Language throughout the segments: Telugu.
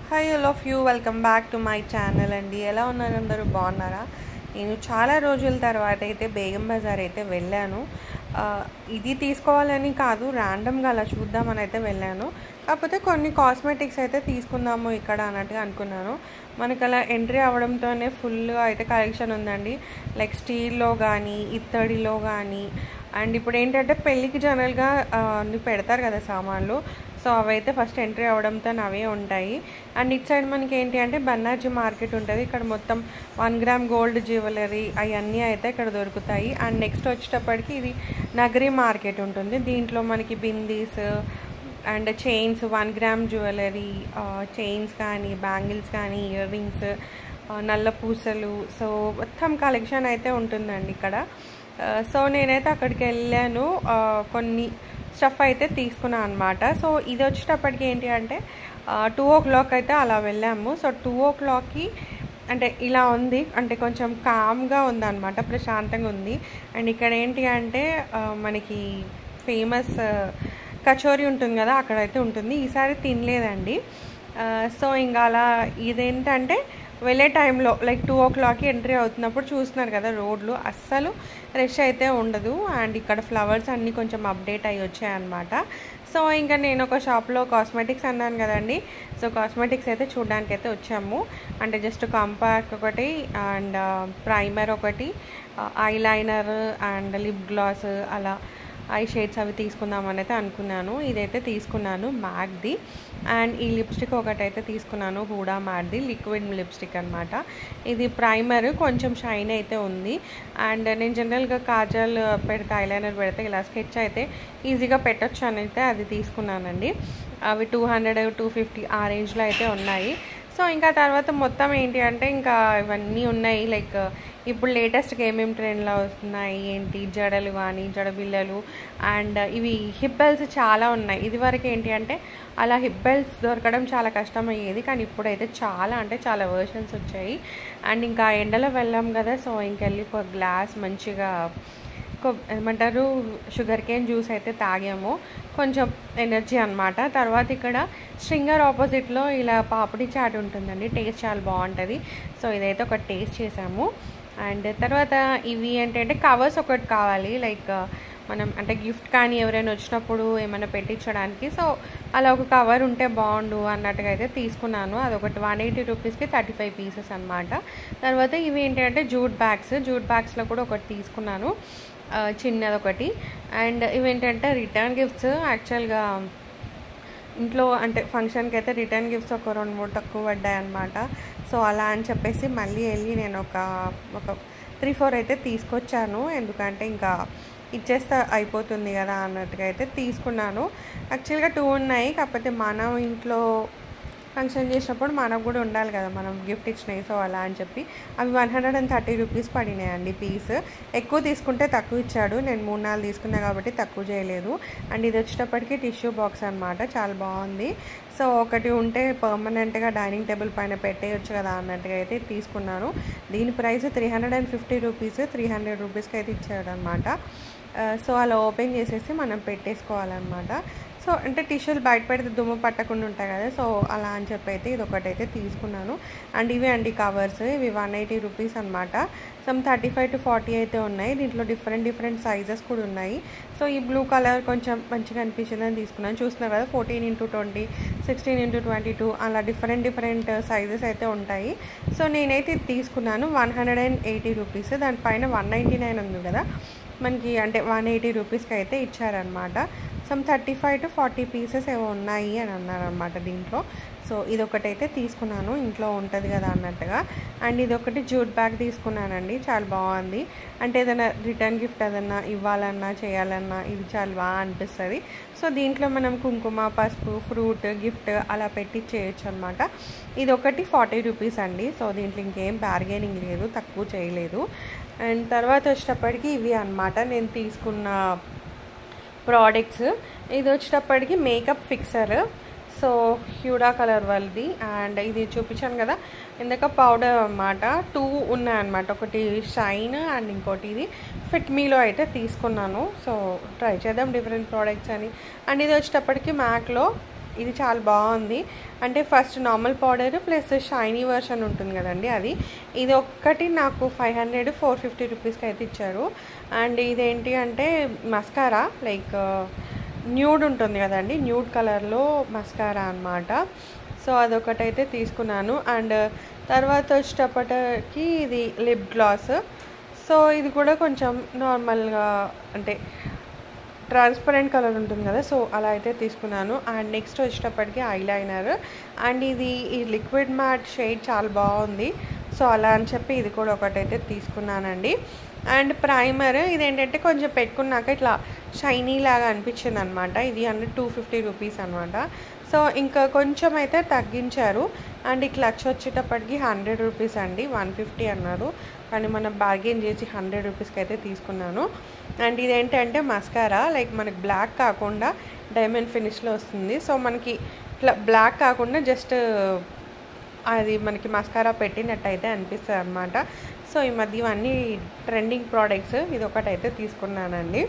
hi all of you welcome back to my channel అండి ఎలా ఉన్నారు అందరూ బాగున్నారా నేను చాలా రోజుల తర్వాత అయితే బేగం బజార్ అయితే వెళ్ళాను ఆ, ఇది తీసుకోవాలని కాదు ర్యాండమ్గా అలా చూద్దామని అయితే వెళ్ళాను కాకపోతే కొన్ని కాస్మెటిక్స్ అయితే తీసుకుందాము ఇక్కడ అన్నట్టుగా అనుకున్నాను మనకు అలా ఎంట్రీ అవ్వడంతోనే ఫుల్గా అయితే కలెక్షన్ ఉందండి లైక్ స్టీల్లో కానీ ఇత్తడిలో కానీ అండ్ ఇప్పుడు ఏంటంటే పెళ్ళికి జనరల్గా ఆ, అన్ని పెడతారు కదా సామాన్లు సో అవైతే ఫస్ట్ ఎంట్రీ అవ్వడంతో అవే ఉంటాయి అండ్ ఇటు సైడ్ మనకి ఏంటి అంటే బన్నార్జీ మార్కెట్ ఉంటుంది ఇక్కడ మొత్తం వన్ గ్రామ్ గోల్డ్ జ్యువెలరీ అవన్నీ అయితే ఇక్కడ దొరుకుతాయి అండ్ నెక్స్ట్ వచ్చేటప్పటికి ఇది నగరీ మార్కెట్ ఉంటుంది దీంట్లో మనకి bindis and chains one gram jewellery chains కానీ బ్యాంగిల్స్ కానీ ఇయర్ రింగ్స్ నల్ల పూసలు సో మొత్తం కలెక్షన్ అయితే ఉంటుందండి ఇక్కడ ఆ, సో నేనైతే అక్కడికి వెళ్ళాను ఆ, కొన్ని స్టఫ్ అయితే తీసుకున్నాను అనమాట సో ఇది వచ్చేటప్పటికి ఏంటి అంటే టూ ఓ క్లాక్ అయితే అలా వెళ్ళాము సో టూ ఓ క్లాక్కి అంటే ఇలా ఉంది అంటే కొంచెం కామ్గా ఉందన్నమాట ప్రశాంతంగా ఉంది అండ్ ఇక్కడ ఏంటి అంటే ఆ, మనకి ఫేమస్ కచోరీ ఉంటుంది కదా అక్కడైతే ఉంటుంది ఈసారి తినలేదండి ఆ, సో ఇంకా అలా ఇదేంటంటే వెళ్ళే టైంలో లైక్ టూ ఓ క్లాక్కి ఎంట్రీ అవుతున్నప్పుడు చూస్తున్నారు కదా రోడ్లు అస్సలు రష్ అయితే ఉండదు అండ్ ఇక్కడ ఫ్లవర్స్ అన్నీ కొంచెం అప్డేట్ అయ్యి వచ్చాయన్నమాట సో ఇంకా నేను ఒక షాప్లో కాస్మెటిక్స్ అన్నాను కదండి సో కాస్మెటిక్స్ అయితే చూడడానికి అయితే వచ్చాము అంటే జస్ట్ కంపాక్ట్ ఒకటి అండ్ ప్రైమర్ ఒకటి eyeliner and lip gloss అలా ఐ షేడ్స్ అవి తీసుకుందామని అయితే అనుకున్నాను ఇదైతే తీసుకున్నాను మ్యాక్ది అండ్ ఈ లిప్స్టిక్ ఒకటైతే తీసుకున్నాను హూడా మ్యాట్ది లిక్విడ్ లిప్స్టిక్ అనమాట ఇది ప్రైమర్ కొంచెం షైన్ అయితే ఉంది అండ్ నేను జనరల్గా కాజల్ పెడితే ఐలైనర్ పెడితే ఇలా స్కెచ్ అయితే ఈజీగా పెట్టొచ్చు అని అయితే అది తీసుకున్నానండి అవి టూ హండ్రెడ్ టూ ఫిఫ్టీ ఆ రేంజ్లో అయితే ఉన్నాయి సో ఇంకా తర్వాత మొత్తం ఏంటి అంటే ఇంకా ఇవన్నీ ఉన్నాయి లైక్ ఇప్పుడు లేటెస్ట్గా ఏమేమి ట్రెండ్లో వస్తున్నాయి ఏంటి జడలు కానీ జడబిల్లలు అండ్ ఇవి హిప్ బెల్ట్స్ చాలా ఉన్నాయి ఇదివరకు ఏంటి అంటే అలా హిప్ బెల్ట్స్ దొరకడం చాలా కష్టం అయ్యేది కానీ ఇప్పుడైతే చాలా అంటే చాలా వర్షన్స్ వచ్చాయి అండ్ ఇంకా ఎండలో వెళ్ళాం కదా సో ఇంకెళ్ళి ఒక గ్లాస్ మంచిగా కొ- ఏమంటారు షుగర్ కేన్ జ్యూస్ అయితే తాగాము కొంచెం ఎనర్జీ అనమాట తర్వాత ఇక్కడ స్ట్రింగర్ ఆపోజిట్లో ఇలా పాపిడి చాట్ ఉంటుందండి టేస్ట్ చాలా బాగుంటుంది సో ఇదైతే ఒక టేస్ట్ చేసాము అండ్ తర్వాత ఇవి ఏంటంటే కవర్స్ ఒకటి కావాలి లైక్ మనం అంటే గిఫ్ట్ కానీ ఎవరైనా వచ్చినప్పుడు ఏమైనా పెట్టించడానికి సో అలా ఒక కవర్ ఉంటే బాగుండు అన్నట్టుగా అయితే తీసుకున్నాను అదొకటి వన్ ఎయిటీ రూపీస్కి థర్టీ ఫైవ్ పీసెస్ అనమాట తర్వాత ఇవి ఏంటంటే జూట్ బ్యాగ్స్ జూట్ బ్యాగ్స్లో కూడా ఒకటి తీసుకున్నాను ఆ, చిన్నది ఒకటి అండ్ ఇవేంటంటే రిటర్న్ గిఫ్ట్స్ యాక్చువల్గా ఇంట్లో అంటే ఫంక్షన్కి అయితే రిటర్న్ గిఫ్ట్స్ ఒక రెండు మూడు తక్కువ పడ్డాయి అనమాట సో అలా అని చెప్పేసి మళ్ళీ వెళ్ళి నేను ఒక ఒక త్రీ ఫోర్ అయితే తీసుకొచ్చాను ఎందుకంటే ఇంకా ఇచ్చేస్తే అయిపోతుంది కదా అన్నట్టుగా అయితే తీసుకున్నాను యాక్చువల్గా టూ ఉన్నాయి కాకపోతే మనం ఇంట్లో ఫంక్షన్ చేసినప్పుడు మనకు కూడా ఉండాలి కదా మనం గిఫ్ట్ ఇచ్చినాయి సో అలా అని చెప్పి అవి one hundred and thirty rupees పడినాయండి పీస్ ఎక్కువ తీసుకుంటే తక్కువ ఇచ్చాడు నేను మూడు నాలుగు తీసుకున్నా కాబట్టి తక్కువ చేయలేదు అండ్ ఇది వచ్చేటప్పటికి టిష్యూ బాక్స్ అనమాట చాలా బాగుంది సో ఒకటి ఉంటే పర్మనెంట్గా డైనింగ్ టేబుల్ పైన పెట్టేయచ్చు కదా అన్నట్టుగా అయితే తీసుకున్నాను దీని price three hundred and fifty rupees three hundred రూపీస్కి అయితే ఇచ్చాడు అనమాట సో అలా ఓపెన్ చేసేసి మనం పెట్టేసుకోవాలన్నమాట సో అంటే టిష్యూలు బయట పెడితే దుమ్ము పట్టకుండా ఉంటాయి కదా సో అలా అని చెప్పి అయితే ఇది ఒకటైతే తీసుకున్నాను అండ్ ఇవి అండి కవర్స్ ఇవి వన్ ఎయిటీ రూపీస్ అనమాట some thirty five to forty అయితే ఉన్నాయి దీంట్లో డిఫరెంట్ డిఫరెంట్ సైజెస్ కూడా ఉన్నాయి సో ఈ బ్లూ కలర్ కొంచెం మంచిగా అనిపించిందని తీసుకున్నాను చూస్తున్నారు కదా fourteen into twenty sixteen into twenty two అలా డిఫరెంట్ డిఫరెంట్ సైజెస్ అయితే ఉంటాయి సో నేనైతే ఇది తీసుకున్నాను one hundred and eighty rupees దానిపైన వన్ నైంటీ నైన్ ఉంది కదా మనకి అంటే వన్ ఎయిటీ రూపీస్కి అయితే ఇచ్చారనమాట some thirty five to forty pieces ఏవో ఉన్నాయి అని అన్నారనమాట దీంట్లో సో ఇది ఒకటైతే తీసుకున్నాను ఇంట్లో ఉంటుంది కదా అన్నట్టుగా అండ్ ఇది ఒకటి జూట్ బ్యాగ్ తీసుకున్నానండి చాలా బాగుంది అంటే ఏదైనా రిటర్న్ గిఫ్ట్ ఏదైనా ఇవ్వాలన్నా చేయాలన్నా ఇది చాలా బాగా అనిపిస్తుంది సో దీంట్లో మనం కుంకుమ పసుపు ఫ్రూట్ గిఫ్ట్ అలా పెట్టి చేయొచ్చు అనమాట ఇది ఒకటి ఫార్టీ రూపీస్ అండి సో దీంట్లో ఇంకేం బార్గెనింగ్ లేదు తక్కువ చేయలేదు అండ్ తర్వాత వచ్చేటప్పటికి ఇవి అన్నమాట నేను తీసుకున్న ప్రోడక్ట్స్ ఇది వచ్చేటప్పటికి makeup fixer so Huda colour వాళ్ళది అండ్ ఇది చూపించాను కదా ఇందాక పౌడర్ అన్నమాట టూ ఉన్నాయన్నమాట ఒకటి షైన్ అండ్ ఇంకోటి ఇది ఫిట్ మీలో అయితే తీసుకున్నాను సో ట్రై చేద్దాం డిఫరెంట్ ప్రోడక్ట్స్ అని అండ్ ఇది వచ్చేటప్పటికి మ్యాక్లో ఇది చాలా బాగుంది అంటే first normal powder plus shiny version ఉంటుంది కదండి అది ఇది ఒక్కటి నాకు ఫైవ్ హండ్రెడ్ ఫోర్ ఫిఫ్టీ రూపీస్కి అయితే ఇచ్చారు అండ్ ఇదేంటి అంటే మస్కారా లైక్ న్యూడ్ ఉంటుంది కదండి న్యూడ్ కలర్లో మస్కారా అనమాట సో అదొకటైతే తీసుకున్నాను అండ్ తర్వాత వచ్చేటప్పటికి ఇది లిప్ గ్లాస్ సో ఇది కూడా కొంచెం నార్మల్గా అంటే ట్రాన్స్పరెంట్ కలర్ ఉంటుంది కదా సో అలా అయితే తీసుకున్నాను అండ్ నెక్స్ట్ వచ్చేటప్పటికి ఐలైనర్ అండ్ ఇది ఈ లిక్విడ్ మ్యాట్ షేడ్ చాలా బాగుంది సో అలా అని చెప్పి ఇది కూడా ఒకటైతే తీసుకున్నానండి అండ్ ప్రైమర్ ఇదేంటంటే కొంచెం పెట్టుకున్నాక ఇట్లా షైనీ లాగా అనిపించింది అనమాట ఇది అంటే టూ ఫిఫ్టీ రూపీస్ అనమాట సో ఇంకా కొంచెం అయితే తగ్గించారు అండ్ ఈ క్లచ్ వచ్చేటప్పటికి హండ్రెడ్ రూపీస్ అండి వన్ ఫిఫ్టీ అన్నారు కానీ మనం బార్గెన్ చేసి హండ్రెడ్ రూపీస్కి అయితే తీసుకున్నాను అండ్ ఇదేంటంటే మస్కారా లైక్ మనకి బ్లాక్ కాకుండా డైమండ్ ఫినిష్లో వస్తుంది సో మనకి ఇట్లా బ్లాక్ కాకుండా జస్ట్ అది మనకి మస్కారా పెట్టినట్టయితే అనిపిస్తుంది అనమాట సో ఈ మధ్య ఇవన్నీ ట్రెండింగ్ ప్రోడక్ట్స్ ఇది ఒకటైతే తీసుకున్నానండి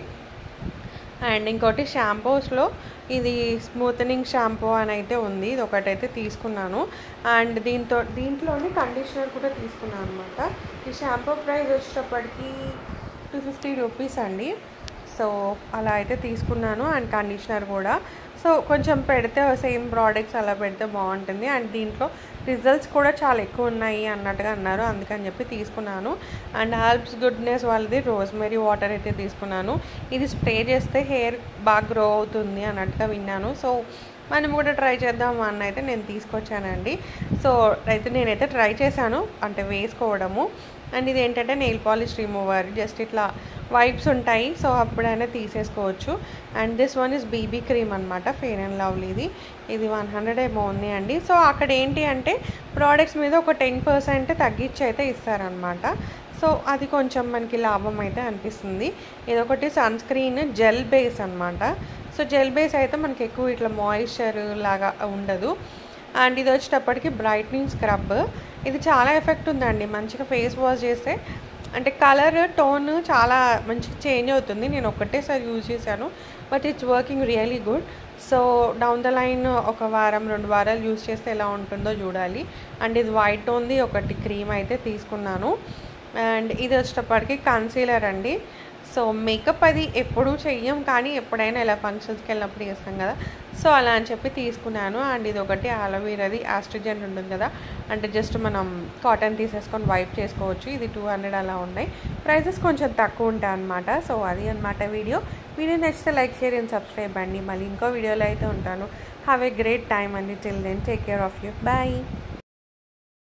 అండ్ ఇంకోటి షాంపూస్లో ఇది స్మూతనింగ్ షాంపూ అని అయితే ఉంది ఇది ఒకటైతే తీసుకున్నాను అండ్ దీంతో దీంట్లోనే కండిషనర్ కూడా తీసుకున్నాను అనమాట ఈ షాంపూ ప్రైస్ వచ్చేటప్పటికి టూ ఫిఫ్టీ రూపీస్ అండి సో అలా అయితే తీసుకున్నాను అండ్ కండిషనర్ కూడా సో కొంచెం పెడితే సేమ్ ప్రోడక్ట్స్ అలా పెడితే బాగుంటుంది అండ్ దీంట్లో రిజల్ట్స్ కూడా చాలా ఎక్కువ ఉన్నాయి అన్నట్టుగా అన్నారు అందుకని చెప్పి తీసుకున్నాను అండ్ ఆల్ప్స్ గుడ్నెస్ వాళ్ళది రోజ్మెరీ వాటర్ అయితే తీసుకున్నాను ఇది స్ప్రే చేస్తే హెయిర్ బాగా గ్రో అవుతుంది అన్నట్టుగా విన్నాను సో మనం కూడా ట్రై చేద్దాం అన్న అయితే నేను తీసుకొచ్చానండి సో అయితే నేనైతే ట్రై చేశాను అంటే వేసుకోవడము అండ్ ఇది ఏంటంటే నెయిల్ పాలిష్ రిమూవర్ జస్ట్ ఇట్లా వైప్స్ ఉంటాయి సో అప్పుడైనా తీసేసుకోవచ్చు and this one is BB cream అనమాట ఫెయిర్ అండ్ లవ్లీది ఇది వన్ హండ్రెడ్ ఏమో ఉంది అండి సో అక్కడ ఏంటి అంటే ప్రోడక్ట్స్ మీద ఒక టెన్ పర్సెంట్ తగ్గించి అయితే ఇస్తారనమాట సో అది కొంచెం మనకి లాభం అయితే అనిపిస్తుంది ఇదొకటి సన్ స్క్రీన్ జెల్ బేస్ అనమాట సో జెల్ బేస్ అయితే మనకి ఎక్కువ ఇట్లా మాయిశ్చర్ లాగా ఉండదు అండ్ ఇది వచ్చేటప్పటికి బ్రైట్నింగ్ స్క్రబ్ ఇది చాలా ఎఫెక్ట్ ఉందండి మంచిగా ఫేస్ వాష్ చేస్తే అంటే కలర్ టోన్ చాలా మంచిగా చేంజ్ అవుతుంది నేను ఒక్కటేసారి యూజ్ చేశాను but it's working really good so down the line ఒక వారం రెండు వారాలు యూజ్ చేస్తే ఎలా ఉంటుందో చూడాలి అండ్ ఇది వైట్ టోన్ది ఒకటి క్రీమ్ అయితే తీసుకున్నాను అండ్ ఇది వచ్చేటప్పటికి కన్సీలర్ అండి సో మేకప్ అది ఎప్పుడూ చెయ్యం కానీ ఎప్పుడైనా ఇలా ఫంక్షన్స్కి వెళ్ళినప్పుడు చేస్తాం కదా సో అలా అని చెప్పి తీసుకున్నాను అండ్ ఇది ఒకటి అలోవీరాది ఆస్ట్రిజెంట్ ఉంటుంది కదా అంటే జస్ట్ మనం కాటన్ తీసేసుకొని వైప్ చేసుకోవచ్చు ఇది టూ హండ్రెడ్ అలా ఉన్నాయి ప్రైసెస్ కొంచెం తక్కువ ఉంటాయి అనమాట సో అది అనమాట వీడియో వీడియో నచ్చితే లైక్ షేర్ అండ్ సబ్స్క్రైబ్ అండి మళ్ళీ ఇంకో వీడియోలో అయితే ఉంటాను హ్యావ్ ఏ గ్రేట్ టైమ్ అండి till then take care of you bye